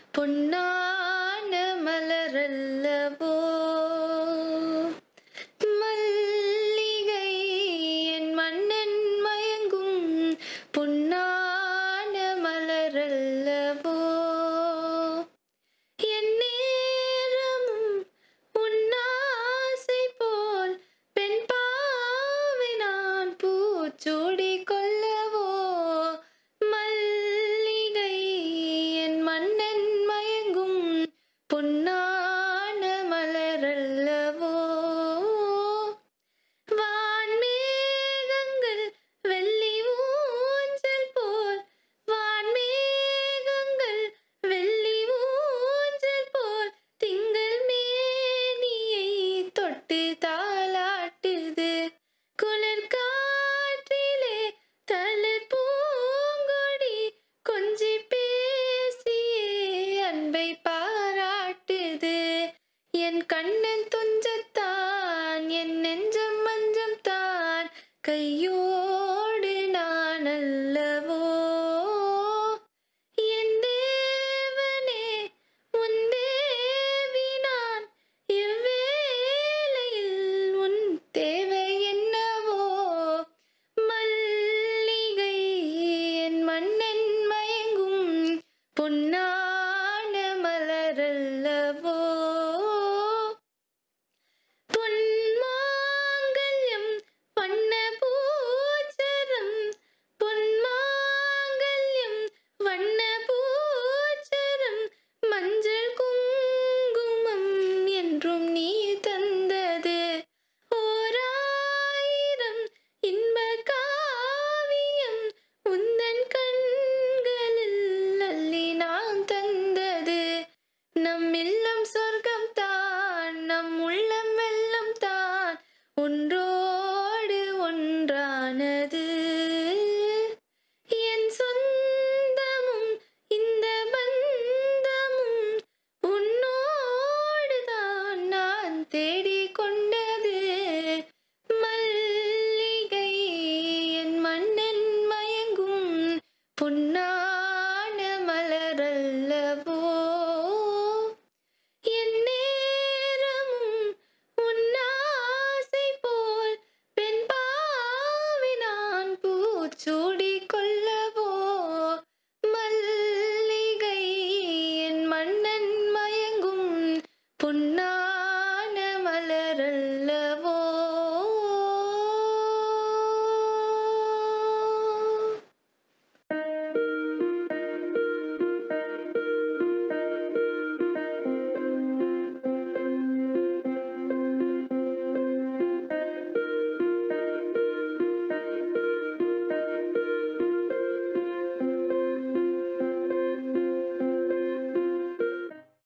பொன்னான மலரல்லவோ மல்லிகை என் மன்னன் மயங்கும் பொன்னான மலரல்லவோ என் நேரமும் உன்னாசை போல் பெண் பாவை நான் பூச்சூடி கொள்ளவோ மல்லிகை என் மன்னன் மயங்கும் பொன்னான மலரல்லவோ வான்மேகங்கள் வெள்ளி ஊஞ்சல் போல் வான்மேகங்கள் வெள்ளி ஊஞ்சல் போல் திங்கள் மேனியை தொட்டு தாளாட்டுது குளிர் காற்றிலே தளிர் பூங்கொடி கொஞ்சி பேசியே அன்பை பாராட்டுது என் கண்ணன் துஞ்சத்தான் என் நெஞ்சம் மஞ்சம் தான் கையோடு நான் அல்லவோ என் தேவனே உன் தேவி நான் இவ்வேளையில் உன் தேவை என்னவோ மல்லிகை என் மன்னன் மயங்கும் பொன்னான மலரல்ல